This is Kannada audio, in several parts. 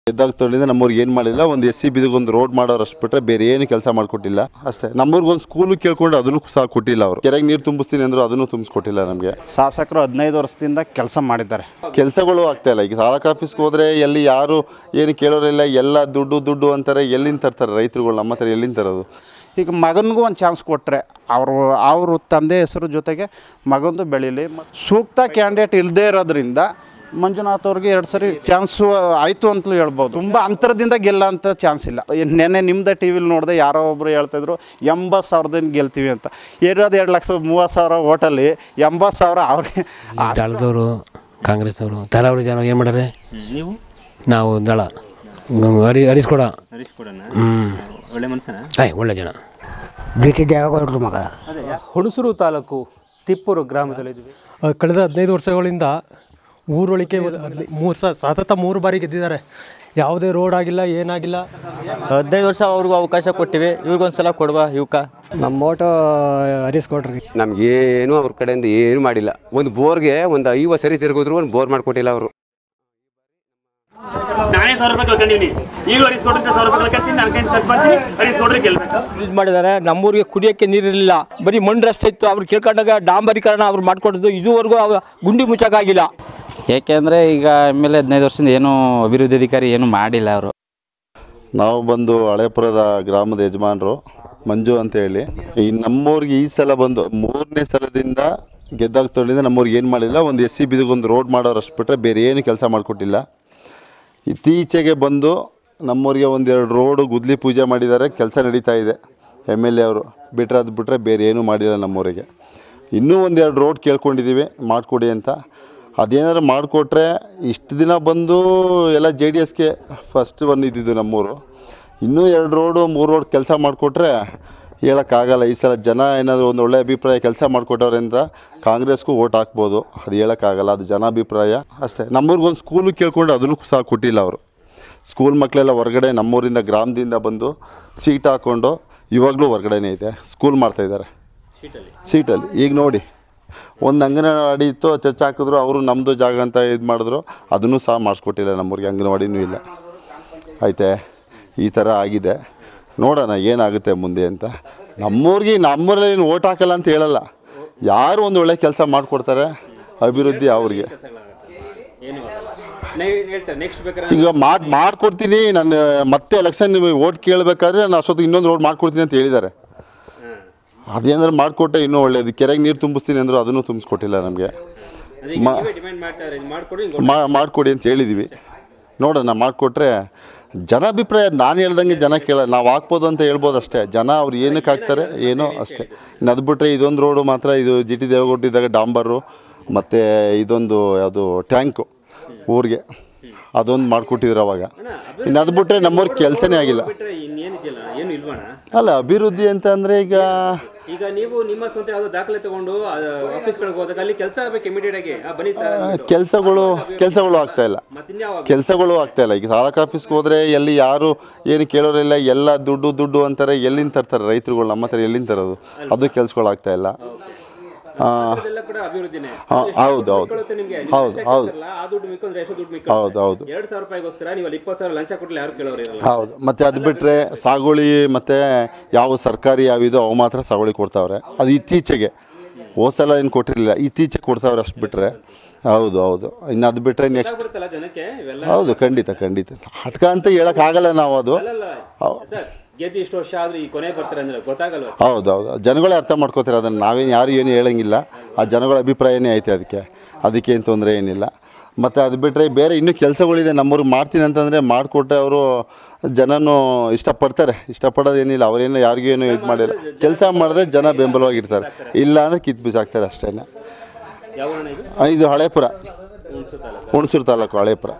ಗೆದ್ದಾಗ ತೊಗೊಂಡಿದ್ದೆ ನಮ್ಮೂರಿಗೆ ಏನು ಮಾಡಿಲ್ಲ ಒಂದು ಎಸ್ ಸಿ ಬಿದಿಗೆ ಒಂದು ರೋಡ್ ಮಾಡೋರು ಅಷ್ಟು ಬಿಟ್ಟರೆ ಬೇರೆ ಏನು ಕೆಲಸ ಮಾಡಿಕೊಟ್ಟಿಲ್ಲ ಅಷ್ಟೇ ನಮ್ಮೂರಿಗೆ ಒಂದು ಸ್ಕೂಲು ಕೇಳ್ಕೊಂಡು ಅದನ್ನು ಸಹ ಕೊಟ್ಟಿಲ್ಲ ಅವರು ಕೆರೆಗೆ ನೀರು ತುಂಬಿಸ್ತೀನಿ ಅಂದರು ಅದನ್ನು ತುಂಬಿಸ್ಕೊಟ್ಟಿಲ್ಲ ನಮಗೆ ಶಾಸಕರು ಹದಿನೈದು ವರ್ಷದಿಂದ ಕೆಲಸ ಮಾಡಿದ್ದಾರೆ ಕೆಲಸಗಳು ಆಗ್ತಾ ಇಲ್ಲ ಈಗ ತಾಲೂಕು ಆಫೀಸ್ಗೆ ಹೋದರೆ ಎಲ್ಲಿ ಯಾರು ಏನು ಕೇಳೋರಿಲ್ಲ ಎಲ್ಲ ದುಡ್ಡು ದುಡ್ಡು ಅಂತಾರೆ ಎಲ್ಲಿಂದ ತರ್ತಾರೆ ರೈತರುಗಳು ನಮ್ಮ ಹತ್ರ ಎಲ್ಲಿಂದ ತರೋದು ಈಗ ಮಗನಿಗೂ ಒಂದು ಚಾನ್ಸ್ ಕೊಟ್ಟರೆ ಅವರು ಅವರು ತಂದೆ ಹೆಸರು ಜೊತೆಗೆ ಮಗಂದು ಬೆಳೀಲಿ ಮತ್ತು ಸೂಕ್ತ ಕ್ಯಾಂಡಿಡೇಟ್ ಇಲ್ಲದೇ ಇರೋದ್ರಿಂದ ಮಂಜುನಾಥ್ ಅವ್ರಿಗೆ ಎರಡು ಸರಿ ಚಾನ್ಸು ಆಯಿತು ಅಂತಲೂ ಹೇಳ್ಬೋದು ತುಂಬ ಅಂತರದಿಂದ ಗೆಲ್ಲ ಅಂತ ಚಾನ್ಸ್ ಇಲ್ಲ ನೆನ್ನೆ ನಿಮ್ಮದೇ ಟಿ ವಿಲಿ ನೋಡಿದೆ ಯಾರೋ ಒಬ್ಬರು ಹೇಳ್ತಾಯಿದ್ರು ಎಂಬತ್ತು ಸಾವಿರದಿಂದ ಗೆಲ್ತೀವಿ ಅಂತ ಇರೋದು ಎರಡು ಲಕ್ಷ ಮೂವತ್ತು ಸಾವಿರ ಓಟಲ್ಲಿ ಎಂಬತ್ತು ಸಾವಿರ ಅವ್ರಿಗೆ ದಳದವರು ಕಾಂಗ್ರೆಸ್ ಅವರು ತಲವರು ಜನ ಏನು ಮಾಡ್ಯಾರೆ ನೀವು ನಾವು ದಳ ಹರಿ ಹರಿಸ್ಕೊಡ ಹರೀಶ್ ಕೊಡೋಣ ಹ್ಞೂ ಒಳ್ಳೆ ಮನುಷ್ಯನ ಆಯ್ ಒಳ್ಳೆ ಜನ ಜಿ ಟಿ ದೇವೇಗೌಡರು ಮಗ ಹುಣಸೂರು ತಾಲೂಕು ತಿಪ್ಪೂರು ಗ್ರಾಮದಲ್ಲಿದ್ದೀವಿ ಆ, ಕಳೆದ ಹದಿನೈದು ವರ್ಷಗಳಿಂದ ಊರೊಳಿಕೆ ಮೂರು ಸ ಸತತ ಮೂರು ಬಾರಿ ಗೆದ್ದಿದ್ದಾರೆ ಯಾವುದೇ ರೋಡ್ ಆಗಿಲ್ಲ ಏನಾಗಿಲ್ಲ ಹದಿನೈದು ವರ್ಷ ಅವ್ರಿಗೂ ಅವಕಾಶ ಕೊಟ್ಟಿವಿ ಇವ್ರಿಗೊಂದ್ಸಲ ಕೊಡುವ ಇವಕ್ಕ ನಮ್ಮ ಓಟು ಹರಿಸ್ಕೊಡ್ರಿ ನಮಗೇನು ಅವ್ರ ಕಡೆಯಿಂದ ಏನು ಮಾಡಿಲ್ಲ ಒಂದು ಬೋರ್ಗೆ ಒಂದು ಐವತ್ತು ಸರಿ ತಿರುಗಿದ್ರು ಒಂದು ಬೋರ್ ಮಾಡಿಕೊಟ್ಟಿಲ್ಲ ಅವರು ನಾನೇ ಸಾವಿರ ರೂಪಾಯಿ ಕಳ್ಕೊಂಡಿನಿ ಈಗ ಹರಿಸ್ಕೊಡ್ರಿ ಸಾವಿರ ರೂಪಾಯಿ ಕಳ್ಕೊತೀನಿ ನನ್ನ ಕೈಯಿಂದ ಖರ್ಚು ಮಾಡ್ತೀನಿ ಹರಿಸ್ಕೊಡ್ರಿ ಗೆಲ್ಬೇಕು ಇದು ಮಾಡಿದ್ದಾರೆ ನಮ್ಮೂರಿಗೆ ಕುಡಿಯೋಕ್ಕೆ ನೀರಿರಲಿಲ್ಲ ಬರೀ ಮಣ್ಣು ರಸ್ತೆ ಇತ್ತು ಅವ್ರು ಕೇಳ್ಕೊಂಡಾಗ ಡಾಂಬರೀಕರಣ ಅವ್ರು ಮಾಡ್ಕೊಟ್ಟಿದ್ದು ಇದುವರೆಗೂ ಅವ ಗುಂಡಿ ಮುಚ್ಚಕ್ಕಾಗಿಲ್ಲ ಏಕೆಂದರೆ ಈಗ ಎಮ್ ಎಲ್ ಎ ಹದಿನೈದು ವರ್ಷದಿಂದ ಏನೂ ಅಭಿವೃದ್ಧಿ ಅಧಿಕಾರಿ ಏನೂ ಮಾಡಿಲ್ಲ ಅವರು ನಾವು ಬಂದು ಹಳೇಪುರದ ಗ್ರಾಮದ ಯಜಮಾನರು ಮಂಜು ಅಂತ ಹೇಳಿ ಈ ನಮ್ಮೂರಿಗೆ ಈ ಸಲ ಬಂದು ಮೂರನೇ ಸಲದಿಂದ ಗೆದ್ದಾಗ ತೊಗೊಂಡಿದ್ದೆ ನಮ್ಮೂರಿಗೆ ಏನು ಮಾಡಿಲ್ಲ ಒಂದು ಎಸ್ ಸಿ ಬಿದಿಗೆ ಒಂದು ರೋಡ್ ಮಾಡೋರು ಅಷ್ಟು ಬಿಟ್ಟರೆ ಬೇರೆ ಏನು ಕೆಲಸ ಮಾಡಿಕೊಟ್ಟಿಲ್ಲ ಇತ್ತೀಚೆಗೆ ಬಂದು ನಮ್ಮೂರಿಗೆ ಒಂದೆರಡು ರೋಡು ಗುದ್ಲಿ ಪೂಜೆ ಮಾಡಿದ್ದಾರೆ ಕೆಲಸ ನಡೀತಾ ಇದೆ ಎಮ್ ಎಲ್ ಎ ಅವರು ಬಿಟ್ಟರೆ ಅದು ಬಿಟ್ಟರೆ ಬೇರೆ ಏನೂ ಮಾಡಿಲ್ಲ ನಮ್ಮೂರಿಗೆ ಇನ್ನೂ ಒಂದೆರಡು ರೋಡ್ ಕೇಳ್ಕೊಂಡಿದ್ದೀವಿ ಮಾಡಿಕೊಡಿ ಅಂತ ಅದೇನಾದ್ರು ಮಾಡಿಕೊಟ್ರೆ ಇಷ್ಟು ದಿನ ಬಂದು ಎಲ್ಲ ಜೆ ಡಿ ಎಸ್ಗೆ ಫಸ್ಟ್ ಬಂದಿದ್ದು ನಮ್ಮೂರು ಇನ್ನೂ ಎರಡು ರೋಡು ಮೂರು ರೋಡ್ ಕೆಲಸ ಮಾಡಿಕೊಟ್ರೆ ಹೇಳೋಕ್ಕಾಗಲ್ಲ ಈ ಸಲ ಜನ ಏನಾದರೂ ಒಂದು ಒಳ್ಳೆ ಅಭಿಪ್ರಾಯ ಕೆಲಸ ಮಾಡಿಕೊಟ್ಟವ್ರಿಂದ ಕಾಂಗ್ರೆಸ್ಗೂ ಓಟ್ ಹಾಕ್ಬೋದು ಅದು ಹೇಳೋಕ್ಕಾಗಲ್ಲ ಅದು ಜನಾಭಿಪ್ರಾಯ ಅಷ್ಟೇ ನಮ್ಮೂರಿಗೆ ಒಂದು ಸ್ಕೂಲು ಕೇಳ್ಕೊಂಡು ಅದನ್ನು ಸಹ ಕೊಟ್ಟಿಲ್ಲ ಅವರು ಸ್ಕೂಲ್ ಮಕ್ಕಳೆಲ್ಲ ಹೊರಗಡೆ ನಮ್ಮೂರಿಂದ ಗ್ರಾಮದಿಂದ ಬಂದು ಸೀಟ್ ಹಾಕ್ಕೊಂಡು ಇವಾಗಲೂ ಹೊರಗಡೆನೇ ಇದೆ ಸ್ಕೂಲ್ ಮಾಡ್ತಾಯಿದ್ದಾರೆ ಸೀಟಲ್ಲಿ ಈಗ ನೋಡಿ ಒಂದು ಅಂಗನವಾಡಿ ಇತ್ತು ಚರ್ಚ್ ಹಾಕಿದ್ರು ಅವರು ನಮ್ಮದು ಜಾಗ ಅಂತ ಇದು ಮಾಡಿದ್ರು ಅದನ್ನು ಸಹ ಮಾಡಿಸ್ಕೊಟ್ಟಿಲ್ಲ ನಮ್ಮೂರಿಗೆ ಅಂಗನವಾಡಿನೂ ಇಲ್ಲ ಆಯ್ತೆ ಈ ಥರ ಆಗಿದೆ ನೋಡೋಣ ಏನಾಗುತ್ತೆ ಮುಂದೆ ಅಂತ ನಮ್ಮೂರಿಗೆ ನಮ್ಮೂರಲ್ಲಿ ಏನು ಓಟ್ ಹಾಕಲ್ಲ ಅಂತ ಹೇಳಲ್ಲ ಯಾರು ಒಂದು ಒಳ್ಳೆ ಕೆಲಸ ಮಾಡಿಕೊಡ್ತಾರೆ ಅಭಿವೃದ್ಧಿ ಅವ್ರಿಗೆ ಏನು ನೀವು ಹೇಳ್ತಾರೆ ನೆಕ್ಸ್ಟ್ ಬೇಕಾದ್ರೆ ಈಗ ಮಾಡಿ ಮಾಡಿಕೊಡ್ತೀನಿ ನಾನು ಮತ್ತೆ ಎಲೆಕ್ಷನ್ ನಿಮಗೆ ಓಟ್ ಕೇಳಬೇಕಾದ್ರೆ ನಾನು ಅಷ್ಟೊತ್ತಿಗೆ ಇನ್ನೊಂದು ರೋಡ್ ಮಾಡಿಕೊಡ್ತೀನಿ ಅಂತ ಹೇಳಿದ್ದಾರೆ ಅದೇನಾದ್ರು ಮಾಡಿಕೊಟ್ಟೆ ಇನ್ನೂ ಒಳ್ಳೇದು ಕೆರೆಗೆ ನೀರು ತುಂಬಿಸ್ತೀನಿ ಅಂದರು ಅದನ್ನು ತುಂಬಿಸ್ಕೊಟ್ಟಿಲ್ಲ ನಮಗೆ ಅದಕ್ಕೆ ಮಾ ನೀವೇ ಡಿಮ್ಯಾಂಡ್ ಮಾಡ್ತಾರೆ ಇದು ಮಾಡ್ಕೊಡಿ ಹಿಂಗೆ ಮಾ ಮಾಡಿಕೊಡಿ ಅಂತ ಹೇಳಿದ್ದೀವಿ ನೋಡೋಣ ಮಾಡಿಕೊಟ್ರೆ ಜನಾಭಿಪ್ರಾಯ ನಾನು ಹೇಳ್ದಂಗೆ ಜನ ಕೇಳ ನಾವು ಹಾಕ್ಬೋದು ಅಂತ ಹೇಳ್ಬೋದು ಅಷ್ಟೇ ಜನ ಅವ್ರು ಏನಕ್ಕೆ ಹಾಕ್ತಾರೆ ಏನೋ ಅಷ್ಟೇ ಇನ್ನು ಅದು ಬಿಟ್ಟರೆ ಇದೊಂದು ರೋಡು ಮಾತ್ರ ಇದು ಜಿ ಟಿ ದೇವೇಗೌಡರಿದ್ದಾಗ ಡಾಂಬರು ಮತ್ತು ಇದೊಂದು ಯಾವುದು ಟ್ಯಾಂಕು ಊರಿಗೆ ಅದೊಂದು ಮಾಡಿಕೊಟ್ಟಿದ್ರು ಅವಾಗ ಇನ್ನು ಅದು ಬಿಟ್ಟರೆ ನಮ್ಮವ್ರಿಗೆ ಕೆಲಸನೇ ಆಗಿಲ್ಲ ಬಿಟ್ರೆ ಇನ್ನೇನಿದೆಯಲ್ಲ ಏನು ಇಲ್ವಣ ಅಲ್ಲ ಅಭಿವೃದ್ಧಿ ಅಂತ ಅಂದರೆ ಈಗ ಈಗ ನೀವು ನಿಮ್ಮ ಸ್ವಂತ ಯಾವುದೋ ದಾಖಲೆ ತಗೊಂಡು ಆಫೀಸ್ಗಳಿಗೆ ಹೋದಾಗ ಅಲ್ಲಿ ಕೆಲಸ ಆಗ್ಬೇಕು ಇಮಿಡಿಯೇಟ್ ಆಗಿ ಆ, ಬನ್ನಿ ಸರ್ ಅಂದ್ಬಿಟ್ಟು. ಕೆಲಸಗಳು ಕೆಲಸಗಳು ಆಗ್ತಾ ಇಲ್ಲ ಮತ್ತಿನ್ಯಾವ ಕೆಲಸಗಳು ಆಗ್ತಾ ಇಲ್ಲ ಈಗ ತಾಲೂಕು ಆಫೀಸ್ಗೆ ಹೋದರೆ ಎಲ್ಲಿ ಯಾರು ಏನು ಕೇಳೋರಿಲ್ಲ ಎಲ್ಲ ದುಡ್ಡು ದುಡ್ಡು ಅಂತಾರೆ ಎಲ್ಲಿಂದ ತರ್ತಾರೆ ರೈತರುಗಳು ನಮ್ಮ ಹತ್ರ ಎಲ್ಲಿಂದ ತರೋದು ಅದು ಕೆಲಸಗಳು ಆಗ್ತಾ ಇಲ್ಲ ಆ, ಅದೆಲ್ಲ ಕೂಡ ಅಭಿವೃದ್ಧಿನೇ ಹಾ, ಎಷ್ಟು ಹೌದು, ದುಡ್ಡು ಹೌದು. ಮಿಕ್ಕೊಳ್ಳುತ್ತೆ ನಿಮ್ಗೆ? ನೀವು ಹೌದು, ಲಂಚ ಹೌದು. ಕೊಡ್ತಾರಲ್ಲ, ಆ ದುಡ್ಡು ಮಿಕ್ಕೊಂಡ್ರೆ ಎಷ್ಟು ದುಡ್ಡು ಹೌದು, ಹೌದು. ಎರಡು ಸಾವಿರ ರೂಪಾಯಿಗೋಸ್ಕರ ನೀವು ಅಲ್ಲಿ ಇಪ್ಪತ್ತು ಸಾವಿರ ಲಂಚ ಕೊಟ್ಟರೆ ಯಾರು ಕೇಳೋರು ಇರಲ್ಲ ಹೌದು ಮತ್ತು ಅದು ಬಿಟ್ಟರೆ ಸಾಗುವಳಿ ಮತ್ತು ಯಾವ ಸರ್ಕಾರಿ ಯಾವಿದೋ ಅವು ಮಾತ್ರ ಸಾಗುವಳಿ ಕೊಡ್ತಾವ್ರೆ ಅದು ಇತ್ತೀಚೆಗೆ ಹೋದ ಸಲ ಏನು ಕೊಟ್ಟಿರಲಿಲ್ಲ ಇತ್ತೀಚೆಗೆ ಕೊಡ್ತಾವ್ರೆ ಅಷ್ಟು ಬಿಟ್ಟರೆ ಹೌದು ಹೌದು ಇನ್ನು ಅದು ಬಿಟ್ಟರೆ ನೆಕ್ಸ್ಟ್ ಗೊತ್ತಾಗ್ಬಿಡುತ್ತಲ್ಲ ಜನಕ್ಕೆ ಇವೆಲ್ಲ ಹೌದು ಖಂಡಿತ ಖಂಡಿತ ಹಟ್ಕ ಅಂತ ಹೇಳೋಕ್ಕಾಗಲ್ಲ ನಾವು ಅದು ಅಲ್ಲಲ್ಲ ಹೌದು. ಸರ್ ಗೆದ್ದು ಇಷ್ಟು ವರ್ಷ ಆದ್ರೂ ಈ ಕೊನೆ ಬರ್ತಾರೆ ಅಂದ್ರೆ ಗೊತ್ತಾಗಲ್ವಾ ಹೌದು ಹೌದು ಜನಗಳೇ ಅರ್ಥ ಮಾಡ್ಕೋತಾರೆ ಅದನ್ನು ನಾವೇನು ಯಾರು ಏನು ಹೇಳಂಗಿಲ್ಲ ಆ ಜನಗಳ ಅಭಿಪ್ರಾಯನೇ ಐತೆ ಅದಕ್ಕೆ ಅದಕ್ಕೆ ಏನು ತೊಂದರೆ ಏನಿಲ್ಲ ಮತ್ತು ಅದು ಬಿಟ್ಟರೆ ಬೇರೆ ಇನ್ನೂ ಕೆಲಸಗಳಿದೆ ನಮ್ಮವ್ರಿಗೆ ಮಾಡ್ತೀನಿ ಅಂತಂದರೆ ಮಾಡಿಕೊಟ್ರೆ ಅವರು ಜನನೂ ಇಷ್ಟಪಡ್ತಾರೆ ಇಷ್ಟಪಡೋದೇನಿಲ್ಲ ಅವರೇನು ಯಾರಿಗೂ ಏನು ಇದು ಮಾಡಿಲ್ಲ ಕೆಲಸ ಮಾಡಿದ್ರೆ ಜನ ಬೆಂಬಲವಾಗಿರ್ತಾರೆ ಇಲ್ಲ ಅಂದರೆ ಕಿತ್ತು ಬಿಸಾಕ್ತಾರೆ ಅಷ್ಟೇ ಯಾವ ಊರಣ್ಣ ಇದು ಇದು ಹಳೇಪುರ ಹುಣಸೂರು ತಾಲೂಕು ಹುಣಸೂರು ತಾಲೂಕು ಹಳೇಪುರ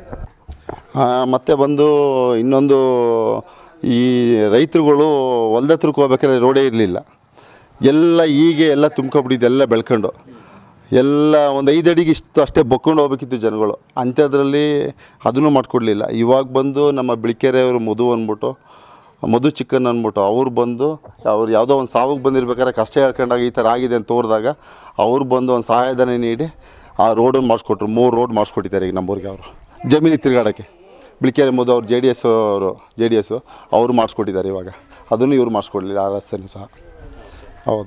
ಮತ್ತು ಬಂದು ಇನ್ನೊಂದು ಈ ರೈತರುಗಳು ಹೊಲ್ದ ಹತ್ರಕ್ಕೆ ಹೋಗ್ಬೇಕಾದ್ರೆ ರೋಡೇ ಇರಲಿಲ್ಲ ಎಲ್ಲ ಹೀಗೆ ಎಲ್ಲ ತುಂಬ್ಕೊಬಿಟ್ಟಿದ್ದು ಎಲ್ಲ ಬೆಳ್ಕೊಂಡು ಎಲ್ಲ ಒಂದು ಐದು ಅಡಿಗೆ ಇಷ್ಟು ಅಷ್ಟೇ ಬೊಕ್ಕೊಂಡು ಹೋಗ್ಬೇಕಿತ್ತು ಜನಗಳು ಅಂಥದ್ರಲ್ಲಿ ಅದನ್ನು ಮಾಡಿಕೊಡ್ಲಿಲ್ಲ ಇವಾಗ ಬಂದು ನಮ್ಮ ಬಿಳಿಕೆರೆಯವರು ಮಧು ಅಂದ್ಬಿಟ್ಟು ಮಧು ಚಿಕನ್ ಅಂದ್ಬಿಟ್ಟು ಅವ್ರು ಬಂದು ಅವ್ರು ಯಾವುದೋ ಒಂದು ಸಾವಿಗೆ ಬಂದಿರ್ಬೇಕಾದ್ರೆ ಕಷ್ಟ ಹೇಳ್ಕೊಂಡಾಗ ಈ ಥರ ಆಗಿದೆ ಅಂತ ತೋರಿದಾಗ ಅವ್ರು ಬಂದು ಒಂದು ಸಹಾಯಧನ ನೀಡಿ ಆ ರೋಡನ್ನು ಮಾಡಿಸ್ಕೊಟ್ರು ಮೂರು ರೋಡ್ ಮಾಡಿಸ್ಕೊಟ್ಟಿದ್ದಾರೆ ಈಗ ನಮ್ಮೂರಿಗೆ ಅವರು ಜಮೀನಿಗೆ ತಿರುಗಾಡೋಕ್ಕೆ ಬಿಳಿಕೆರೆ ಮೋದಿ ಅವ್ರು ಜೆ ಡಿ ಎಸ್ ಅವರು ಜೆ ಡಿ ಎಸ್ಸು ಅವರು ಮಾಡಿಸ್ಕೊಟ್ಟಿದ್ದಾರೆ ಇವಾಗ ಅದನ್ನು ಇವ್ರು ಮಾಡಿಸ್ಕೊಡ್ಲಿಲ್ಲ ಆ ರಸ್ತೆನೂ ಸಹ ಹೌದು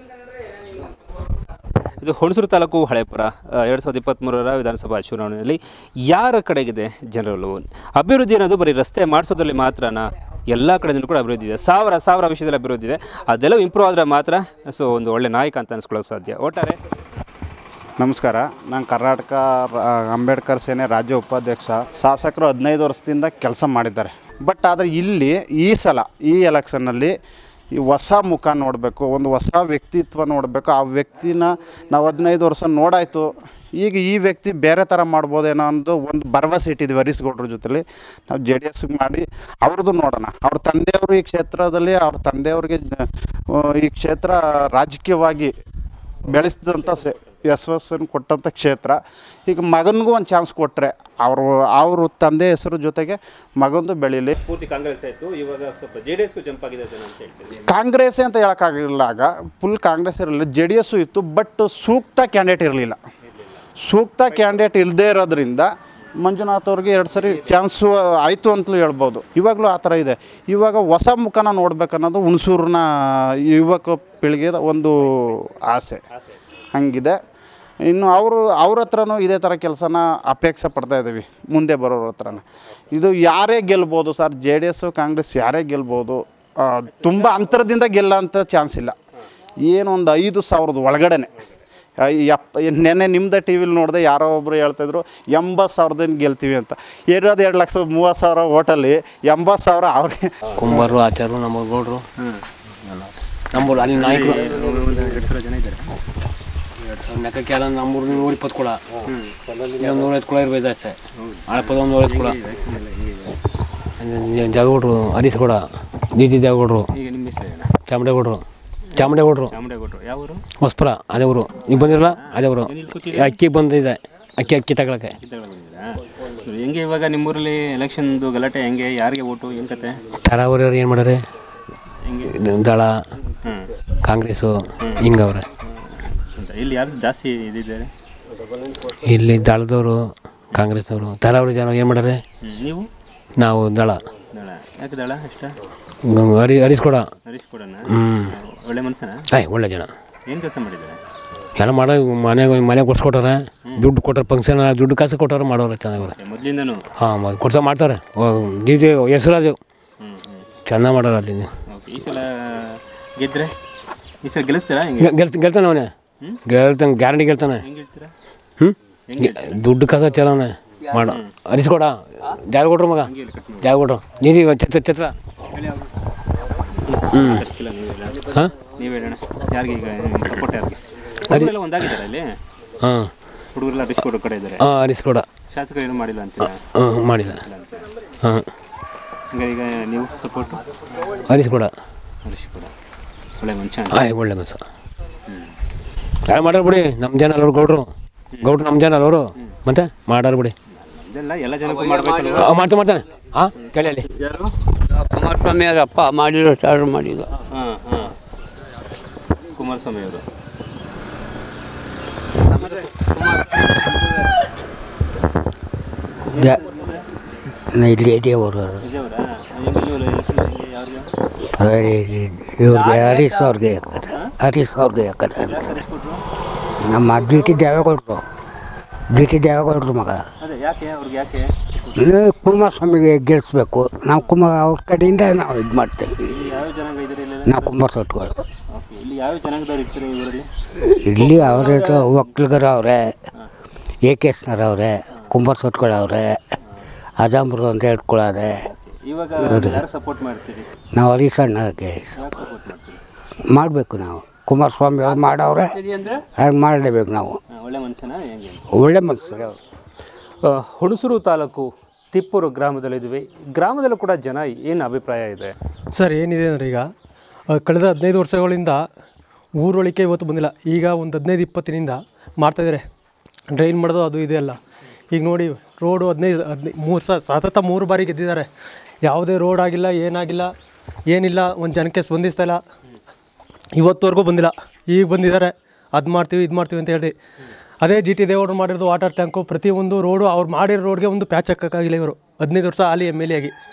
ಇದು ಹುಣಸೂರು ತಾಲೂಕು ಹಳೇಪುರ ಎರಡು ಸಾವಿರದ ಇಪ್ಪತ್ತ್ಮೂರರ ವಿಧಾನಸಭಾ ಚುನಾವಣೆಯಲ್ಲಿ ಯಾರ ಕಡೆಗಿದೆ ಜನರ ಒಲವು ಅಭಿವೃದ್ಧಿ ಅನ್ನೋದು ಬರೀ ರಸ್ತೆ ಮಾಡಿಸೋದ್ರಲ್ಲಿ ಮಾತ್ರನಾ ಎಲ್ಲ ಕಡೆಯಿಂದ ಕೂಡ ಅಭಿವೃದ್ಧಿ ಇದೆ ಸಾವಿರ ಸಾವಿರ ವಿಷಯದಲ್ಲಿ ಅಭಿವೃದ್ಧಿ ಇದೆ ಅದೆಲ್ಲ ಇಂಪ್ರೂವ್ ಆದರೆ ಮಾತ್ರ ಸೊ ಒಂದು ಒಳ್ಳೆ ನಾಯಕ ಅಂತ ಅನ್ಸ್ಕೊಳ್ಳೋಕೆ ಸಾಧ್ಯ ಒಟ್ಟಾರೆ ನಮಸ್ಕಾರ ನಾನು ಕರ್ನಾಟಕ ರ- ಅಂಬೇಡ್ಕರ್ ಸೇನೆ ರಾಜ್ಯ ಉಪಾಧ್ಯಕ್ಷ ಶಾಸಕರು ಹದಿನೈದು ವರ್ಷದಿಂದ ಕೆಲಸ ಮಾಡಿದ್ದಾರೆ ಬಟ್ ಆದರೆ ಇಲ್ಲಿ ಈ ಸಲ ಈ ಎಲೆಕ್ಷನ್ನಲ್ಲಿ ಈ ಹೊಸ ಮುಖ ನೋಡಬೇಕು ಒಂದು ಹೊಸ ವ್ಯಕ್ತಿತ್ವ ನೋಡಬೇಕು ಆ ವ್ಯಕ್ತಿನ ನಾವು ಹದಿನೈದು ವರ್ಷ ನೋಡಾಯಿತು ಈಗ ಈ ವ್ಯಕ್ತಿ ಬೇರೆ ಥರ ಮಾಡ್ಬೋದೇನೋ ಅನ್ನೋದು ಒಂದು ಭರವಸೆ ಇಟ್ಟಿದ್ವಿ ಹರೀಶ್ ಗೌಡ್ರ ಜೊತೆಲಿ ನಾವು ಜೆ ಡಿ ಎಸ್ಗೆ ಮಾಡಿ ಅವ್ರದ್ದು ನೋಡೋಣ ಅವ್ರ ತಂದೆಯವರು ಈ ಕ್ಷೇತ್ರದಲ್ಲಿ ಅವ್ರ ತಂದೆಯವ್ರಿಗೆ ಆ, ಈ ಕ್ಷೇತ್ರ ರಾಜಕೀಯವಾಗಿ ಬೆಳೆಸಿದಂಥ ಸೆ ಯಶಸ್ಸನ್ನು ಕೊಟ್ಟಂಥ ಕ್ಷೇತ್ರ ಈಗ ಮಗನಿಗೂ ಒಂದು ಚಾನ್ಸ್ ಕೊಟ್ಟರೆ ಅವರು ಅವರು ತಂದೆ ಹೆಸರು ಜೊತೆಗೆ ಮಗಂದು ಬೆಳೀಲಿ ಪೂರ್ತಿ ಕಾಂಗ್ರೆಸ್ ಆಯಿತು ಇವಾಗ ಸ್ವಲ್ಪ ಜೆ ಡಿ ಎಸ್ಗೂ ಜಂಪ್ ಆಗಿದೆ ಅಂತ ಹೇಳ್ತೀವಿ ಕಾಂಗ್ರೆಸ್ ಅಂತ ಹೇಳೋಕ್ಕಾಗಿಲ್ಲ ಆಗ ಫುಲ್ ಕಾಂಗ್ರೆಸ್ ಇರಲಿಲ್ಲ ಜೆ ಡಿ ಎಸ್ಸು ಇತ್ತು ಬಟ್ ಸೂಕ್ತ ಕ್ಯಾಂಡಿಡೇಟ್ ಇರಲಿಲ್ಲ ಸೂಕ್ತ ಕ್ಯಾಂಡಿಡೇಟ್ ಇಲ್ಲದೇ ಇರೋದ್ರಿಂದ ಮಂಜುನಾಥ್ ಅವ್ರಿಗೆ ಎರಡು ಸರಿ ಚಾನ್ಸು ಆಯಿತು ಅಂತಲೂ ಹೇಳ್ಬೋದು ಇವಾಗಲೂ ಆ ಥರ ಇದೆ ಇವಾಗ ಹೊಸ ಮುಖನ ನೋಡ್ಬೇಕನ್ನೋದು ಹುಣಸೂರಿನ ಯುವಕ ಪೀಳಿಗೆದ ಒಂದು ಆಸೆ ಹಂಗಿದೆ ಇನ್ನು ಅವರು ಅವ್ರ ಹತ್ರನೂ ಇದೇ ಥರ ಕೆಲಸನ ಅಪೇಕ್ಷೆ ಪಡ್ತಾ ಇದ್ದೀವಿ ಮುಂದೆ ಬರೋರ ಹತ್ರನ ಇದು ಯಾರೇ ಗೆಲ್ಬೋದು sir J D S Congress ಯಾರೇ ಗೆಲ್ಬೋದು ತುಂಬ ಅಂತರದಿಂದ ಗೆಲ್ಲೋಂಥ ಚಾನ್ಸ್ ಇಲ್ಲ ಏನೊಂದು ಐದು ಸಾವಿರದ ಒಳಗಡೆನೆ ಆ, ಎಪ್ ನೆನ್ನೆ ನಿಮ್ಮದೇ ಟಿ ವಿಲಿ ನೋಡಿದೆ ಯಾರೋ ಒಬ್ಬರು ಹೇಳ್ತಾಯಿದ್ರು ಎಂಬತ್ತು ಸಾವಿರದಿಂದ ಗೆಲ್ತೀವಿ ಅಂತ ಇರೋದು ಎರಡು ಲಕ್ಷ ಮೂವತ್ತು ಸಾವಿರ ಓಟಲ್ಲಿ ಎಂಬತ್ತು ಸಾವಿರ ಅವ್ರಿಗೆ ಕುಂಬಾರು ಆಚಾರು ನಮ್ಮ ಗೌಡ್ರು ನಮ್ಮೂರು ಅಲ್ಲಿ ನಾಯಕರು ಎರಡು ಸಾವಿರ ಜನ ಇದ್ದಾರೆ ನೆಕ್ಕಕ್ಕೆ ಎಲ್ಲ ನಮ್ಮೂರು ನೂರ ಇಪ್ಪತ್ತು ಕುಳ ಒಂದು ನೂರೈವತ್ತು ಕುಳ ಇರ್ಬೋದು ಅಷ್ಟೇ ಹಳಪದ ಒಂದು ನೂರೈವತ್ತು ಕುಳ ಜಾಗಗೌಡ್ರು ಹರೀಶ್ ಗೌಡ ಜಿ ಜಿ ಜಾಗಗೌಡ್ರು ಈಗ ನಿಮ್ಮ ಹೆಸರು ಚಾಮಡೇಗೌಡ್ರು ಚಾಮಡೇಗೌಡ್ರು ಚಾಮುಂಡೇಗೌಡರು ಯಾವ ಊರು ಹೊಸ್ಪುರ ಅದೇ ಊರು ಈಗ ಬಂದಿರಲ್ಲ ಅದೇ ಊರು ಅಕ್ಕಿ ಬಂದಿದೆ ಅಕ್ಕಿ ಅಕ್ಕಿ ತಗೊಳಕ್ಕೆ ಹೆಂಗೆ ಇವಾಗ ನಿಮ್ಮೂರಲ್ಲಿ ಎಲೆಕ್ಷನ್ದು ಗಲಾಟೆ ಹೆಂಗೆ ಯಾರಿಗೆ ಓಟು ಏನು ಕತೆ ತರಾವರಿಯವ್ರು ಏನು ಮಾಡ್ಯಾರೆ ಇದು ದಳ ಕಾಂಗ್ರೆಸ್ಸು ಹಿಂಗವ್ರೆ ಅಂತ ಇಲ್ಲಿ ಯಾರು ಜಾಸ್ತಿ ಇದಿದ್ದಾರೆ ಇಲ್ಲಿ ದಳದವರು ಕಾಂಗ್ರೆಸ್ ಅವರು ತರಾವರಿ ಜನ ಏನು ಮಾಡ್ಯಾರೆ ಹ್ಮ್. ನೀವು ನಾವು ದಳ ದಳ ಯಾಕೆ ದಳ ಇಷ್ಟ ಗ- ಹರಿ ಹರೀಶ್ ಕೂಡ ಹರೀಶ್ ಕೊಡೋಣ ಹ್ಞೂ ಒಳ್ಳೆ ಮನುಷ್ಯನ ಆಯ್ ಒಳ್ಳೆ ಜನ ಏನು ಕೆಲಸ ಮಾಡಿದ್ದಾರೆ ಎಲ್ಲ ಮಾಡೋ ಮನೆಗೆ ಮನೆ ಕೊಡ್ಸ್ಕೊಟ್ಟಾರೆ ದುಡ್ಡು ಕೊಟ್ಟಾರೆ ಫಂಕ್ಷನ್ ದುಡ್ಡು ಕಾಸು ಕೊಟ್ಟವ್ರೆ ಮಾಡೋರು ಚೆನ್ನಾಗಿ ಮೊದಲಿಂದನೂ ಹಾಂ ಕೊಡ್ಸ ಮಾಡ್ತಾರೆ ಇದು ಹೆಸರು ಅದು ಚೆನ್ನಾಗಿ ಮಾಡೋರು ಅಲ್ಲಿ ಓಕೆ ಈ ಸಲ ಗೆದ್ರೆ ಈ ಸಲ ಗೆಲ್ಲಿಸ್ತೀರಾ ಹೆಂಗೆ ಗೆಲ್ತ ಗೆಲ್ತಾನೆ ಅವನೇ ಗೆಲ್ತಾನೆ ಗ್ಯಾರಂಟಿ ಗೆಲ್ತಾನೆ ಹೆಂಗೆ ಹೇಳ್ತೀರಾ ಹ್ಞೂ ದುಡ್ಡು ಕಾಸ ಚಲವನೆ ಮಾಡೋ ಅರಿಸ್ಕೊಡ ಜಾಗ ಕೊಟ್ರು ಮಗ ಜಾಗ ಕೊಟ್ರು ನೀನು ಛತ್ರ ಛತ್ರ ಹ್ಞೂ ಸರ್ಕಿಲ್ಲ ನೀವು ಹೇಳ ಹಾಂ ನೀವು ಹೇಳೋಣ ಯಾರಿಗೆ ಈಗ ಸಪೋರ್ಟ್ ಯಾರಿಗೆ ಹುಡುಗರೆಲ್ಲ ಒಂದಾಗಿದ್ದಾರೆ ಅಲ್ಲಿ ಹಾಂ ಹುಡುಗರೆಲ್ಲ ಹರೀಶ್ ಕೊಡೋ ಕಡೆ ಇದ್ದಾರೆ ಹಾಂ ಅರಿಸ್ಕೊಡ ಶಾಸಕರು ಏನು ಮಾಡಿಲ್ಲ ಅಂತೀರಾ ಹಾಂ ಮಾಡಿಲ್ಲ ಹಾಂ ಹಂಗಾರೆ ಈಗ ನೀವು ಸಪೋರ್ಟ್ ಅರಿಸ್ಕೊಡ ಹರೀಶ್ ಕೊಡ ಒಳ್ಳೆ ಮನುಷ್ಯ ಆಯ್ ಒಳ್ಳೆ ಮನ್ಸ ಯಾರು ಮಾಡೋರು ಬಿಡಿ ನಮ್ಮ ಜನ ಅಲ್ಲವ್ರು ಗೌಡ್ರು ಗೌಡ್ರು ನಮ್ಮ ಜನ ಅಲ್ಲವರು ಮತ್ತೆ ಮಾಡೋರು ಬಿಡಿ ಇದೆಲ್ಲ ಎಲ್ಲ ಜನಕ್ಕೂ ಮಾಡಬೇಕಲ್ಲ ಆ, ಮಾಡ್ತಾನೆ ಮಾಡ್ತಾನೆ ಹಾಂ ಕೇಳಿ ಅಲ್ಲಿ ಕುಮಾರಸ್ವಾಮಿ ಅವರಪ್ಪ ಮಾಡಿರೋ ಚಾರ್ಜ್ ಮಾಡಿಲ್ಲ ಹಾಂ ಹಾಂ ಕುಮಾರಸ್ವಾಮಿ ಅವರು ಇಲ್ಲಿ ಇದೇ ಅವರು ವಿಜಯವರಾ ಯಾರಿಗೆ ಇವ್ರಿಗೆ ಹರೀಶ್ ಅವ್ರಿಗೆ ಹಾಕದ ಹರೀಶ್ ಅವ್ರಿಗೆ ಹಾಕದ ನಮ್ಮ ಜಿ ಟಿ ದೇವೇಗೌಡರು ಜಿ ಟಿ ದೇವೇಗೌಡರು ಮಗ ಅದೇ ಯಾಕೆ ಅವ್ರಿಗೆ ಯಾಕೆ ಇನ್ನು ಕುಮಾರಸ್ವಾಮಿಗೆ ಗೆಲ್ಲಿಸ್ಬೇಕು ನಾವು ಕುಮಾರ್ ಅವ್ರ ಕಡೆಯಿಂದ ನಾವು ಇದು ಮಾಡ್ತೇವೆ ಇಲ್ಲಿ ಯಾವ ಜನಾಂಗ ಇದ್ದಾರೆ ಇಲ್ಲಿ ನಾವು ಕುಮಾರ್ ಸೊಟ್ಗಳು ಓಕೆ ಇಲ್ಲಿ ಯಾವ ಜನಾಂಗದವ್ರು ಇರ್ತಾರೆ ಇವರಲ್ಲಿ ಇಲ್ಲಿ ಅವರೇ ಒಕ್ಕಲಿಗರು ಅವರೇ ಎ ಕೆ ಎಸ್ನರ್ ಅವರೇ ಕುಂಬಾರ್ ಸೊಟ್ಗಳು ಅವರೇ ಅಜಾಂಬ್ರು ಅಂತ ಹೇಳ್ಕೊಳ್ಳೋರೆ ಇವಾಗ ಯಾರು ಸಪೋರ್ಟ್ ಮಾಡ್ತೀರಿ ನಾವು ಹರೀಶ್ ಅಣ್ಣಗೆ ಯಾಕೆ ಸಪೋರ್ಟ್ ಮಾಡ್ತೀರಿ ಮಾಡಬೇಕು ನಾವು ಕುಮಾರಸ್ವಾಮಿ ಅವ್ರು ಮಾಡವ್ರೆ ಹಾಗೆ ಮಾಡಲೇಬೇಕು ನಾವು ಹಾ, ಒಳ್ಳೆ ಮನುಷ್ಯನ ಹೆಂಗೆ ಒಳ್ಳೆ ಮನಸ್ಸು ಅವರು ಆ, ಹುಣಸೂರು ತಾಲೂಕು ತಿಪ್ಪೂರು ಗ್ರಾಮದಲ್ಲಿದ್ವಿ ಗ್ರಾಮದಲ್ಲೂ ಕೂಡ ಜನ ಏನು ಅಭಿಪ್ರಾಯ ಇದೆ ಸರ್ ಏನಿದೆ ಅಂದರೆ ಈಗ ಆ, ಕಳೆದ ಹದಿನೈದು ವರ್ಷಗಳಿಂದ ಊರೊಳಿಕೆ ಇವತ್ತು ಬಂದಿಲ್ಲ ಈಗ ಒಂದು ಹದಿನೈದು ಇಪ್ಪತ್ತಿನಿಂದ ಮಾಡ್ತಾಯಿದ್ದಾರೆ ಡ್ರೈನ್ ಮಾಡೋದು ಅದು ಇದೆ ಅಲ್ಲ ಈಗ ನೋಡಿ ರೋಡು ಹದಿನೈದು ಹದಿನೈದು ಮೂರು ಸ ಸತತ ಮೂರು ಬಾರಿ ಗೆದ್ದಿದ್ದಾರೆ ಯಾವುದೇ ರೋಡ್ ಆಗಿಲ್ಲ ಏನಾಗಿಲ್ಲ ಏನಿಲ್ಲ ಒಂದು ಜನಕ್ಕೆ ಸ್ಪಂದಿಸ್ತಾ ಇಲ್ಲ ಇವತ್ತುವರೆಗೂ ಬಂದಿಲ್ಲ ಈಗ ಬಂದಿದ್ದಾರೆ ಅದು ಮಾಡ್ತೀವಿ ಇದು ಮಾಡ್ತೀವಿ ಅಂತ ಹೇಳಿ ಅದೇ ಜಿ ಟಿ ದೇವರು ಮಾಡಿರೋದು ವಾಟರ್ ಟ್ಯಾಂಕು ಪ್ರತಿಯೊಂದು ರೋಡು ಅವ್ರು ಮಾಡಿರೋ ರೋಡ್ಗೆ ಒಂದು ಪ್ಯಾಚ್ ಹಾಕೋಕ್ಕಾಗಿಲ್ಲ ಇವರು ಹದಿನೈದು ವರ್ಷ ಹಾಲಿ ಎಮ್ ಎಲ್ ಎ ಆಗಿ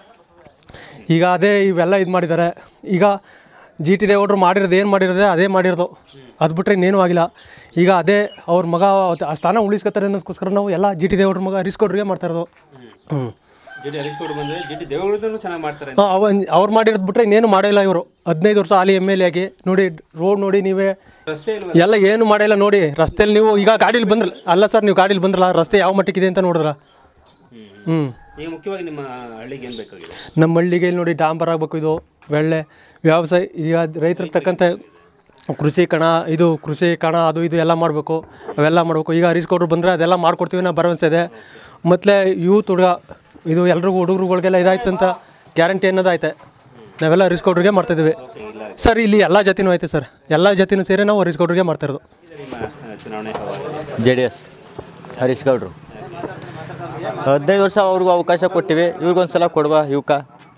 ಈಗ ಅದೇ ಇವೆಲ್ಲ ಇದು ಮಾಡಿದ್ದಾರೆ ಈಗ ಜಿ ಟಿ ದೇವೇಗೌಡರು ಮಾಡಿರೋದು ಏನು ಮಾಡಿರೋದೆ ಅದೇ ಮಾಡಿರೋದು ಅದು ಬಿಟ್ಟರೆ ಇನ್ನೇನು ಆಗಿಲ್ಲ ಈಗ ಅದೇ ಅವ್ರ ಮಗ ಅವತ್ತು ಆ ಸ್ಥಾನ ಉಳಿಸ್ಕೊತಾರೆ ಅನ್ನೋದಕ್ಕೋಸ್ಕರ ನಾವು ಎಲ್ಲ ಜಿ ಟಿ ದೇವೇಗೌಡ್ರ ಮಗ ಹರೀಶ್ಗೌಡ್ರಿಗೆ ಮಾಡ್ತಾ ಇರೋದು ಹ್ಞೂ ಜಿ ಟಿ ಹರೀಶ್ ಗೌಡ್ರು ಬಂದರೆ ಜಿ ಟಿ ದೇವೇಗೌಡರು ಚೆನ್ನಾಗಿ ಮಾಡ್ತಾರೆ ಹಾಂ ಅವ ಅವ್ರು ಮಾಡಿರೋದು ಬಿಟ್ಟರೆ ಇನ್ನೇನು ಮಾಡಿಲ್ಲ ಇವರು ಹದಿನೈದು ವರ್ಷ ಹಾಲಿ ಎಮ್ ಎಲ್ ಎ ಆಗಿ ನೋಡಿ ರೋಡ್ ನೋಡಿ ನೀವೇ ರಸ್ತೆ ಇಲ್ವಾ ಎಲ್ಲ ಏನು ಮಾಡಿಲ್ಲ ನೋಡಿ ರಸ್ತೆಯಲ್ಲಿ ನೀವು ಈಗ ಗಾಡೀಲಿ ಬಂದ್ರಲ್ಲ ಅಲ್ಲ ಸರ್ ನೀವು ಗಾಡೀಲಿ ಬಂದ್ರಲ್ಲ ರಸ್ತೆ ಯಾವ ಮಟ್ಟಕ್ಕಿದೆ ಅಂತ ನೋಡಿದ್ರ ಹ್ಞೂ ಈಗ ಮುಖ್ಯವಾಗಿ ನಿಮ್ಮ ಹಳ್ಳಿಗೆ ಏನು ಬೇಕಾಗಿದೆ ನಮ್ಮ ಹಳ್ಳಿಗೆ ಇಲ್ಲಿ ನೋಡಿ ಡಾಂಬರ್ ಆಗಬೇಕು ಇದು ಒಳ್ಳೆ ವ್ಯವಸಾಯ ಈಗ ರೈತರಿಗೆ ತಕ್ಕಂತೆ ಕೃಷಿ ಕಣ ಇದು ಕೃಷಿ ಕಣ ಅದು ಇದು ಎಲ್ಲ ಮಾಡಬೇಕು ಅವೆಲ್ಲ ಮಾಡಬೇಕು ಈಗ ಹರೀಶ್ ಗೌಡ್ರು ಬಂದರೆ ಅದೆಲ್ಲ ಮಾಡ್ಕೊಡ್ತೀವಿ ಅನ್ನೋ ಭರವಸೆ ಇದೆ ಮತ್ತು ಯೂತ್ ಹುಡುಗ ಇದು ಎಲ್ರಿಗೂ ಹುಡುಗರುಗಳಿಗೆಲ್ಲ ಇದಾಯ್ತು ಅಂತ ಗ್ಯಾರಂಟಿ ಅನ್ನೋದೈತೆ ನಾವೆಲ್ಲ ಹರೀಶ್ ಗೌಡ್ರಿಗೆ ಮಾಡ್ತಾಯಿದ್ದೀವಿ ಸರ್ ಇಲ್ಲಿ ಎಲ್ಲ ಜಾತಿನೂ ಐತೆ ಸರ್ ಎಲ್ಲ ಜಾತಿನೂ ಸೇರಿ ನಾವು ಹರೀಶ್ ಗೌಡ್ರಿಗೆ ಮಾಡ್ತಾ ಇರೋದು ನಿಮ್ಮ ಆ, ಚುನಾವಣೆ ಜೆ ಡಿ ಎಸ್ ಹರೀಶ್ ಗೌಡ್ರು ಹದಿನೈದು ವರ್ಷ ಅವ್ರಿಗೂ ಅವಕಾಶ ಕೊಟ್ಟಿವಿ ಇವ್ರಿಗೊಂದು ಸಲ ಕೊಡುವ ಯುವಕ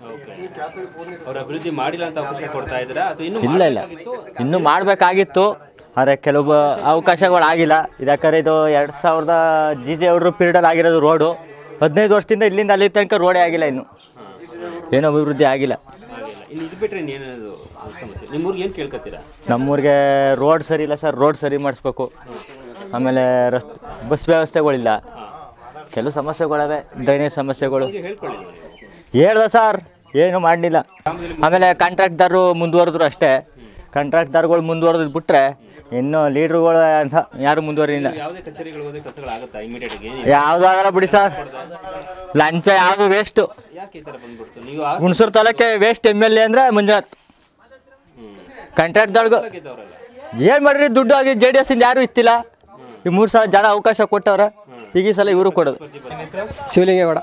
ಅವ್ರ ಅಭಿವೃದ್ಧಿ ಮಾಡಿಲ್ಲ ಅಂತ ಅವಕಾಶ ಕೊಡ್ತಾ ಇದ್ದೀರಾ ಅಥವಾ ಇನ್ನೂ ಇಲ್ಲ ಇಲ್ಲ ಇನ್ನೂ ಮಾಡಬೇಕಾಗಿತ್ತು ಆದರೆ ಕೆಲವು ಅವಕಾಶಗಳು ಆಗಿಲ್ಲ ಯಾಕಂದರೆ ಇದು ಎರಡು ಸಾವಿರದ ಜಿ ಜಿ ಅವ್ರ ಪೀರಿಯಡಲ್ಲಿ ಆಗಿರೋದು ರೋಡು ಹದಿನೈದು ವರ್ಷದಿಂದ ಇಲ್ಲಿಂದ ಅಲ್ಲಿ ತನಕ ರೋಡೇ ಆಗಿಲ್ಲ ಇನ್ನು ಏನೂ ಅಭಿವೃದ್ಧಿ ಆಗಿಲ್ಲ ಇನ್ನು ಇದು ಬಿಟ್ಟರೆ ಇನ್ನೇನದು ಸಮಸ್ಯೆ ನಿಮ್ಮೂರಿಗೆ ಏನು ಕೇಳ್ಕೊತೀರಾ ನಮ್ಮೂರಿಗೆ ರೋಡ್ ಸರಿ ಇಲ್ಲ ಸರ್ ರೋಡ್ ಸರಿ ಮಾಡಿಸ್ಬೇಕು ಆಮೇಲೆ ರಸ್ತೆ ಬಸ್ ವ್ಯವಸ್ಥೆಗಳಿಲ್ಲ ಕೆಲವು ಸಮಸ್ಯೆಗಳವೆ ಡ್ರೈನೇಜ್ ಸಮಸ್ಯೆಗಳು ಹೇಳ್ಕೊಳ್ಳಿ ಹೇಳ್ದ ಸರ್ ಏನು ಮಾಡಲಿಲ್ಲ ಆಮೇಲೆ ಕಾಂಟ್ರಾಕ್ಟ್ದಾರರು ಮುಂದುವರೆದ್ರು ಅಷ್ಟೇ ಕಾಂಟ್ರಾಕ್ಟ್ದಾರ್ಗಳು ಮುಂದುವರೆದು ಬಿಟ್ರೆ ಇನ್ನು ಲೀಡ್ರುಗಳು ಅಂತ ಯಾರು ಮುಂದುವರಿಲ್ಲ ಯಾವುದೇ ಕಚೇರಿಗಳು ಹೋದ್ರೆ ಕೆಲಸಗಳಾಗುತ್ತಾ ಇಮಿಡಿಯೇಟ್ ಆಗಿ ಯಾವುದು ಆಗಲ್ಲ ಬಿಡಿ ಸರ್ ಲಂಚ ಯಾವುದು ವೇಸ್ಟು ಯಾಕೆ ಈ ಥರ ಬಂದ್ಬಿಡ್ತು ನೀವು ಆ ಹುಣಸೂರು ತಾಲೂಕೆ ವೇಸ್ಟ್ ಎಮ್ ಎಲ್ ಎ ಅಂದರೆ ಮಂಜುನಾಥ್ ಕಾಂಟ್ರಾಕ್ಟ್ದಾರ್ಗು ಏನು ಮಾಡ್ರಿ ದುಡ್ಡು ಆಗಿ ಜೆ ಡಿ ಎಸ್ ಇಂದ ಯಾರು ಇತ್ತಿಲ್ಲ ಈ ಮೂರು ಸಲ ಜನ ಅವಕಾಶ ಕೊಟ್ಟವ್ರೆ ಈಗ ಈ ಸಲ ಇವರು ಕೊಡೋದು ಶಿವಲಿಂಗೇಗೌಡ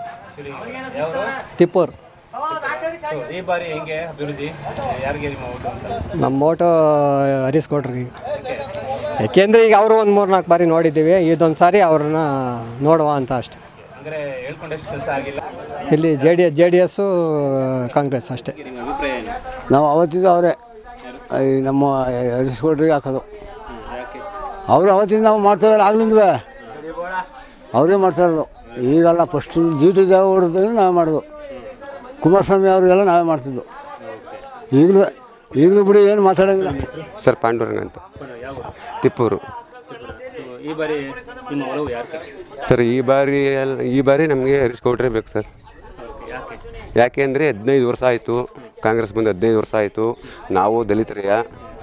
ತಿಪ್ಪೂರು So, ಈ ಬಾರಿ ಹೆಂಗೆ ಅಭಿವೃದ್ಧಿ ಯಾರಿಗೆ ನಿಮ್ಮ ಓಟು ಅಂತ ನಮ್ಮ ಓಟು ಹರೀಶ್ ಕೊಡ್ರಿ ಯಾಕೆಂದರೆ ಈಗ ಅವರು ಒಂದು ಮೂರು ನಾಲ್ಕು ಬಾರಿ ನೋಡಿದ್ದೀವಿ ಇದೊಂದು ಸಾರಿ ಅವ್ರನ್ನ ನೋಡುವ ಅಂತ ಅಷ್ಟೆ ಅಂದರೆ ಹೇಳ್ಕೊಂಡಷ್ಟು ಕೆಲಸ ಆಗಿಲ್ಲ ಇಲ್ಲಿ J D S J D S Congress ಅಷ್ಟೇ ನಿಮ್ಮ ಅಭಿಪ್ರಾಯ ಏನು ನಾವು ಅವತ್ತಿದ್ದು ಅವರೇ ನಮ್ಮ ಹರೀಶ್ ಕೊಡ್ರಿಗೆ ಹಾಕೋದು ಯಾಕೆ ಅವರು ಅವತ್ತಿಂದ ನಾವು ಮಾಡ್ತಾಯಿದ್ದಾರೆ ಆಗ್ಲಿಂದವೇ ಅವರೇ ಮಾಡ್ತಾ ಇರೋದು ಈಗಲ್ಲ ಫಸ್ಟ್ ಜಿ ಟಿ ದೇವೇಗೌಡದ್ದು ನಾವೇ ಮಾಡೋದು ಕುಮಾರಸ್ವಾಮಿ ಅವ್ರಿಗೆಲ್ಲ ನಾವೇ ಮಾಡ್ತಿದ್ದು ಈಗಲೂ ಈಗಲೂ ಬಿಡಿ ಏನು ಮಾತಾಡೋಂಗಿಲ್ಲ ಸರ್ ಪಾಂಡುರಂಗ ಅಂತ ತಿಪ್ಪೂರು ಸೊ ಈ ಬಾರಿ ನಿಮ್ಮ ಒಲವು ಯಾರ ಕಡೆ ಸರ್ ಈ ಬಾರಿ ಎಲ್ಲ ಈ ಬಾರಿ ನಮಗೆ ಹರೀಶ್ ಗೌಡ್ರೇ ಬೇಕು ಸರ್ ಯಾಕೆ ಯಾಕೆ ಅಂದರೆ ಹದಿನೈದು ವರ್ಷ ಆಯಿತು ಕಾಂಗ್ರೆಸ್ ಬಂದು ಹದಿನೈದು ವರ್ಷ ಆಯಿತು ನಾವು ದಲಿತರೆಯ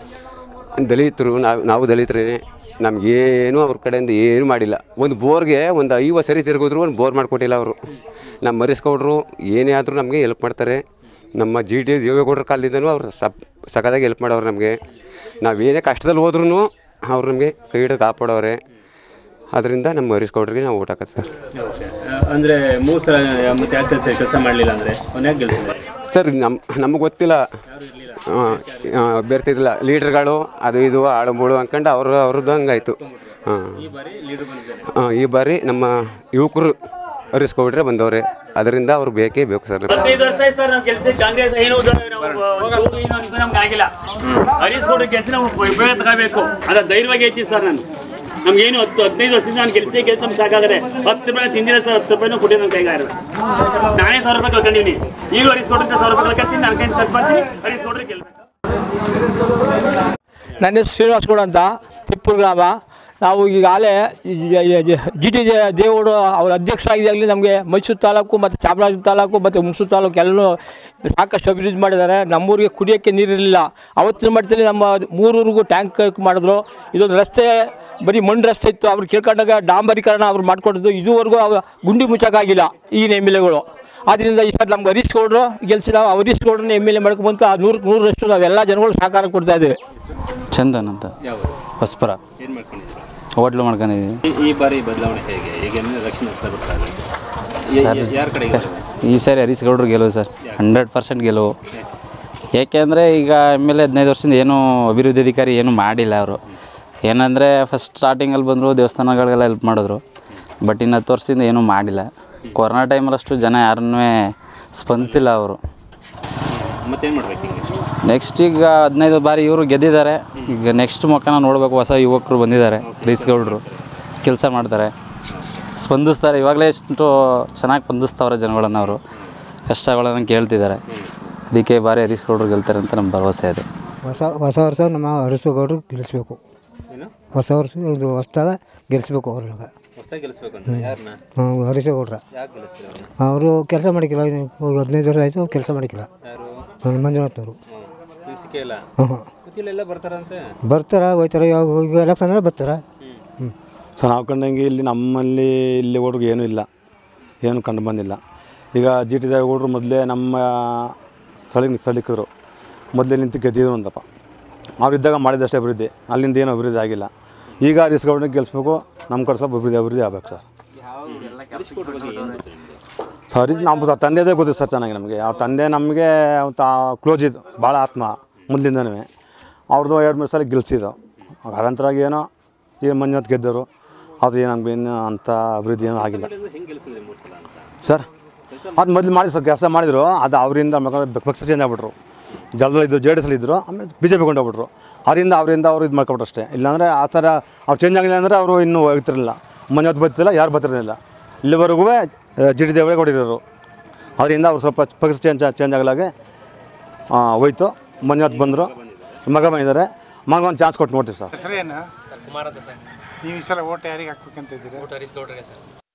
ದಲಿತರು ನಾವು ನಾವು ದಲಿತರೇ ನಮಗೇನು ಅವ್ರ ಕಡೆಯಿಂದ ಏನು ಮಾಡಿಲ್ಲ ಒಂದು ಬೋರ್ಗೆ ಒಂದು ಐವತ್ತು ಸರಿ ತಿರುಗಿದ್ರು ಒಂದು ಬೋರ್ ಮಾಡಿಕೊಟ್ಟಿಲ್ಲ ಅವರು ನಮ್ಮ ಮರಿಸ್ಕೊಡ್ರು ಏನೇ ಆದರೂ ನಮಗೆ ಹೆಲ್ಪ್ ಮಾಡ್ತಾರೆ ನಮ್ಮ ಜಿ ಟಿ ದೇವೇಗೌಡರ ಕಾಲದಿಂದನೂ ಅವ್ರು ಸಪ್ ಸಖತ್ತಾಗಿ ಹೆಲ್ಪ್ ಮಾಡೋರು ನಮಗೆ ನಾವೇನೇ ಕಷ್ಟದಲ್ಲಿ ಹೋದ್ರೂ ಅವ್ರು ನಮಗೆ ಕೈ ಹಿಡಿದು ಕಾಪಾಡೋರೆ ಅದರಿಂದ ನಮ್ಮ ಹರೀಶ್ ಗೌಡ್ರಿಗೆ ನಾವು ಓಟ್ ಹಾಕೋದು ಸರ್ ಅಂದರೆ ಮೂರು ಸಲ ಮತ್ತೆ ಯಾಕೆ ಕೆಲಸ ಕೆಲಸ ಮಾಡಲಿಲ್ಲ ಅಂದರೆ ಅವ್ನು ಯಾಕೆ ಗೆಲ್ಸಿದ್ರೆ ಸರ್ ನಮ್ಮ ನಮಗೆ ಗೊತ್ತಿಲ್ಲ ಅಭ್ಯರ್ಥಿ ಇರಲಿಲ್ಲ ಲೀಡ್ರ್ಗಳು ಅದು ಇದು ಆಳು ಮೂಳು ಅಂದ್ಕೊಂಡು ಅವರು ಅವ್ರದ್ದು ಹಂಗಾಯ್ತು ಹಾಂ ಈ ಬಾರಿ ಲೀಡರ್ ಬಂದಿದ್ದಾರೆ ಹಾಂ ಈ ಬಾರಿ ನಮ್ಮ ಯುವಕರು ಹರೀಶ್ ಗೌಡ್ರೆ ಬಂದವ್ರೆ ಅದರಿಂದ ಅವ್ರು ಬೇಕೇ ಬೇಕು ಸರ್ ಹದಿನೈದು ವರ್ಷ ಆಯ್ತು ಸರ್ ನಾವು ಕೆಲಸ ಕಾಂಗ್ರೆಸ್ ಏನು ಉದ್ಧಾರ ನಾವು ದುಡ್ಡು ಏನು ಅಂತ ನಮ್ಗೆ ಆಗಿಲ್ಲ ಹರೀಶ್ ಗೌಡ್ರ ಕೆಲಸ ನಾವು ಉಪಯೋಗ ತಗೋಬೇಕು ಅದ ಧೈರ್ಯವಾಗಿ ಹೇಳ್ತೀನಿ ಸರ್ ನಾನು ನಮ್ಗೇನು ಹತ್ತು ಹದಿನೈದು ವರ್ಷದಿಂದ ನಾನು ಕೆಲಸ ಕೆಲಸ ನಮ್ಗೆ ಸಾಕಾಗದೆ ಹತ್ತು ರೂಪಾಯಿ ತಿಂದಿಲ್ಲ ಸರ್ ಹತ್ತು ರೂಪಾಯಿನೂ ಕೊಟ್ಟಿಲ್ಲ ನನ್ನ ಕೈಗಾರ ನಾನೇ ಸಾವಿರ ರೂಪಾಯಿ ಕಳ್ಕೊಂಡಿನಿ ಈಗ ಹರೀಶ್ ಗೌಡ್ರಿಂದ ಸಾವಿರ ರೂಪಾಯಿ ಕಳ್ಕೊತೀನಿ ನನ್ನ ಕೈಯಿಂದ ಖರ್ಚು ಮಾಡ್ತೀನಿ ಹರೀಶ್ ಗೌಡ್ರಿಗೆ ಗೆಲ್ಬೇಕು ನನ್ನ ಹೆಸರು ಶ್ರೀನಿವಾಸ್ ಗೌಡ ಅಂತ ತಿಪ್ಪೂರು ಗ್ರಾಮ ನಾವು ಈಗಾಗಲೇ ಜಿ ಟಿ ದೇವೇಗೌಡ ಅವ್ರ ಅಧ್ಯಕ್ಷರಾಗಿದ್ದಾಗಲೇ ನಮಗೆ ಮೈಸೂರು ತಾಲೂಕು ಮತ್ತು ಚಾಮರಾಜನಗರ ತಾಲೂಕು ಮತ್ತು ಹುಣಸೂರು ತಾಲೂಕು ಎಲ್ಲನೂ ಸಾಕಷ್ಟು ಅಭಿವೃದ್ಧಿ ಮಾಡಿದ್ದಾರೆ ನಮ್ಮೂರಿಗೆ ಕುಡಿಯೋಕ್ಕೆ ನೀರಿರಲಿಲ್ಲ ಅವತ್ತಿನ ಮಟ್ಟದಲ್ಲಿ ನಮ್ಮ ಮೂರೂರಿಗೂ ಟ್ಯಾಂಕ್ ಮಾಡಿದ್ರು ಇದೊಂದು ರಸ್ತೆ ಬರೀ ಮಣ್ಣು ರಸ್ತೆ ಇತ್ತು ಅವ್ರು ಕೇಳ್ಕೊಂಡಾಗ ಡಾಂಬರೀಕರಣ ಅವ್ರು ಮಾಡಿಕೊಟ್ಟಿದ್ದು ಇದುವರೆಗೂ ಅವ ಗುಂಡಿ ಮುಚ್ಚಕ್ಕಾಗಿಲ್ಲ ಈಗಿನ ಎಮ್ ಎಲ್ ಎಗಳು ಆದ್ದರಿಂದ ಈ ಸರ್ ನಮ್ಗೆ ಹರೀಶ್ ಗೌಡರು ಗೆಲ್ಸಿ ನಾವು ಹರೀಶ್ ಗೌಡ್ರನ್ನ ಎಮ್ ಎಲ್ ಎ ಮಾಡ್ಕೊಂಬಂತು ಆ ನೂರಕ್ಕೆ ನೂರರಷ್ಟು ನಾವೆಲ್ಲ ಜನಗಳು ಸಹಕಾರ ಕೊಡ್ತಾ ಇದ್ದೇವೆ ಚಂದನ್ ಅಂತ ಯಾವ ಹೊಸ್ಪುರ ಏನು ಮಾಡ್ಕೊಂಡಿದ್ದೀರಾ ಹೋಟ್ಲು ಮಾಡ್ಕೊಂಡಿದ್ದೀವಿ ಈ- ಈ ಬಾರಿ ಬದಲಾವಣೆ ಹೇಗೆ ಈಗ ಎಮ್ಮೆ ರಕ್ಷಣೆ ಸರ್ ಯಾರ ಕಡೆಗೆ ಈ ಸಾರಿ ಹರೀಶ್ ಗೌಡ್ರು ಗೆಲುವು ಸರ್ ಹಂಡ್ರೆಡ್ ಪರ್ಸೆಂಟ್ ಗೆಲುವು ಏಕೆಂದರೆ ಈಗ ಎಮ್ ಎಲ್ ಎ ಹದಿನೈದು ವರ್ಷದಿಂದ ಏನೂ ಅಭಿವೃದ್ಧಿ ಅಧಿಕಾರಿ ಏನೂ ಮಾಡಿಲ್ಲ ಅವರು ಏನಂದರೆ ಫಸ್ಟ್ ಸ್ಟಾರ್ಟಿಂಗಲ್ಲಿ ಬಂದರು ದೇವಸ್ಥಾನಗಳಿಗೆಲ್ಲ ಹೆಲ್ಪ್ ಮಾಡಿದ್ರು ಬಟ್ ಇನ್ನು ಹತ್ತು ವರ್ಷದಿಂದ ಏನೂ ಮಾಡಿಲ್ಲ ಕೊರೋನಾ ಟೈಮಲ್ಲಷ್ಟು ಜನ ಯಾರನ್ನೂ ಸ್ಪಂದಿಸಿಲ್ಲ ಅವರು ಮತ್ತೇನು ಮಾಡ್ಬೇಕು ಹಿಂಗೆ ನೆಕ್ಸ್ಟ್ ಈಗ ಹದಿನೈದು ಬಾರಿ ಇವರು ಗೆದ್ದಿದ್ದಾರೆ ಈಗ ನೆಕ್ಸ್ಟ್ ಮಕ್ಕನ ನೋಡಬೇಕು ಹೊಸ ಯುವಕರು ಬಂದಿದ್ದಾರೆ ಹರೀಶ್ ಗೌಡ್ರು ಕೆಲಸ ಮಾಡ್ತಾರೆ ಸ್ಪಂದಿಸ್ತಾರೆ ಇವಾಗಲೇ ಎಷ್ಟು ಚೆನ್ನಾಗಿ ಸ್ಪಂದಿಸ್ತವ್ರೆ ಜನಗಳನ್ನ ಅವರು ಕಷ್ಟಗಳನ್ನು ಕೇಳ್ತಿದ್ದಾರೆ ಅದಕ್ಕೆ ಬಾರಿ ಹರೀಶ್ಗೌಡರು ಗೆಲ್ತಾರೆ ಅಂತ ನಮ್ಮ ಭರವಸೆ ಇದೆ ಹೊಸ ಹೊಸ ವರ್ಷ ನಮ್ಮ ಅರಸುಗೌಡರು ಗೆಲ್ಲಿಸ್ಬೇಕು ಹೊಸ ವರ್ಷ ಇದು ಹೊಸ್ತಾಗ ಗೆಲ್ಲಿಸ್ಬೇಕು ಅವ್ರನ್ನ ಹೊಸ್ದಾಗಿ ಗೆಲ್ಲಿಸ್ಬೇಕು ಅಂತ ಯಾರನ್ನ ಹಾಂ ಹರೀಶಗೌಡ್ರ ಯಾಕೆ ಗೆಲ್ಲಿಸ್ತೀವಿ ಅವ್ರನ್ನ ಅವರು ಕೆಲಸ ಮಾಡಿಕ್ಕಿಲ್ಲ ಇದು ಹದಿನೈದು ವರ್ಷ ಆಯಿತು ಕೆಲಸ ಮಾಡಿಕ್ಕಿಲ್ಲ ಯಾರು ಅವ್ರು ಮಂಜುನಾಥ್ನವರು ನಿಮ್ಗೆ ಸಿಕ್ಕೇ ಇಲ್ಲ ಹಾಂ ಹಾಂ ಗೊತ್ತಿಲ್ಲ ಬರ್ತಾರಂತೆ ಬರ್ತಾರ ಹೋಯ್ತಾರೆ ಯಾವ ಈಗ ಎಲೆಕ್ಷನ್ ಬರ್ತಾರ ಹ್ಞೂ ಸೊ ನಾವು ಕಂಡಂಗೆ ಇಲ್ಲಿ ನಮ್ಮಲ್ಲಿ ಇಲ್ಲಿ ಹುಡುಗ ಏನೂ ಇಲ್ಲ ಏನು ಕಂಡು ಬಂದಿಲ್ಲ ಈಗ ಜಿ ಟಿ ದೇವೇಗೌಡರು ಮೊದಲೇ ನಮ್ಮ ಸ್ಥಳಿ ಸ್ಥಳೀಕರು ಮೊದಲೇ ನಿಂತು ಗೆದ್ದಿದ್ರು ಅಂತಪ್ಪ ಅವರಿದ್ದಾಗ ಮಾಡಿದಷ್ಟೇ ಅಭಿವೃದ್ಧಿ ಅಲ್ಲಿಂದ ಏನು ಅಭಿವೃದ್ಧಿ ಆಗಿಲ್ಲ ಈಗ ಹರೀಶ್ ಗೌಡನಿಗೆ ಗೆಲ್ಲಿಸ್ಬೇಕು ನಮ್ಮ ಕಡೆ ಸ್ವಲ್ಪ ಅಭಿವೃದ್ಧಿ ಅಭಿವೃದ್ಧಿ ಆಗ್ಬೇಕು ಸರ್ ಹರೀಶ್ಗೌಡ್ರ ಬಗ್ಗೆ ಏನು ಗೊತ್ತು ನಿಮ್ಗೆ? ಸರಿ ನಮ್ಮ ತಂದೆದೇ ಗೊತ್ತು ಸರ್ ಚೆನ್ನಾಗಿ ನಮಗೆ ಅವ್ರ ತಂದೆ ನಮಗೆ ಕ್ಲೋಸ್ ಇದ್ದು ಭಾಳ ಆತ್ಮ ಮೊದಲಿಂದನೂ ಅವ್ರದ್ದು ಎರಡು ಮೂರು ಸಲ ಗೆಲ್ಸಿದ್ದು ಅನಂತರಾಗಿ ಏನೋ ಈ ಮಂಜುನಾಥ್ ಗೆದ್ದರು ಅದು ಏನು ನಮ್ಗೆ ಏನು ಅಂಥ ಅಭಿವೃದ್ಧಿ ಏನೂ ಆಗಿಲ್ಲ ಹೆಂಗೆ ಗೆಲ್ಲಿಸಿದ್ರಿ ಮೂರು ಸಲ ಅಂತ ಸರ್ ಅದು ಮೊದಲು ಮಾಡಿ ಸರ್ ಕೆಲಸ ಮಾಡಿದ್ರು ಅದು ಅವರಿಂದ ಪಕ್ಷ ಚೇಂಜ್ ಆಗ್ಬಿಟ್ರು ಜಲದಲ್ಲಿದ್ದು ಜೆ ಡಿ ಎಸ್ ಇದ್ದರು ಆಮೇಲೆ ಬಿ ಜೆ ಪಿ ಕೊಂಡೋಗ್ಬಿಟ್ರು ಅವರಿಂದ ಅವರಿಂದ ಅವರು ಇದು ಮಾಡ್ಕೊಬಿಟ್ರು ಅಷ್ಟೇ ಇಲ್ಲಾಂದರೆ ಆ ಥರ ಅವ್ರು ಚೇಂಜ್ ಆಗಿಲ್ಲ ಅಂದರೆ ಅವರು ಇನ್ನೂ ಹೋಗ್ತಿರಲಿಲ್ಲ ಮಂಜುನಾಥ್ ಬರ್ತಿಲ್ಲ ಯಾರು ಬರ್ತಿರಲಿಲ್ಲ ಇಲ್ಲಿವರೆಗೂ ಜಿ ಡಿ ದೇವರೇ ಕೊಟ್ಟಿರೋರು ಅದರಿಂದ ಅವ್ರು ಸ್ವಲ್ಪ ಪಕ್ಷ ಚೇಂಜ್ ಚೇಂಜ್ ಆಗಲಾಗೆ ಆ, ಹೋಯ್ತು ಮಂಜುನಾಥ್ ಬಂದರು ಮಗ ಬಂದಿದ್ದಾರೆ ಮಗ ಒಂದು ಚಾನ್ಸ್ ಕೊಟ್ಟು ನೋಡ್ತೀವಿ ಸರ್ ಹೆಸರೇನು ಸರ್ ಕುಮಾರ್ ಅಂತ ಸರ್ ನೀವು ಈ ಸಲ ಓಟ್ ಯಾರಿಗೆ ಹಾಕ್ಬೇಕಂತ ಇದ್ದೀರಿ ಊಟ ಹರೀಶ್ ಗೌಡ್ರಿಗೆ ಸರ್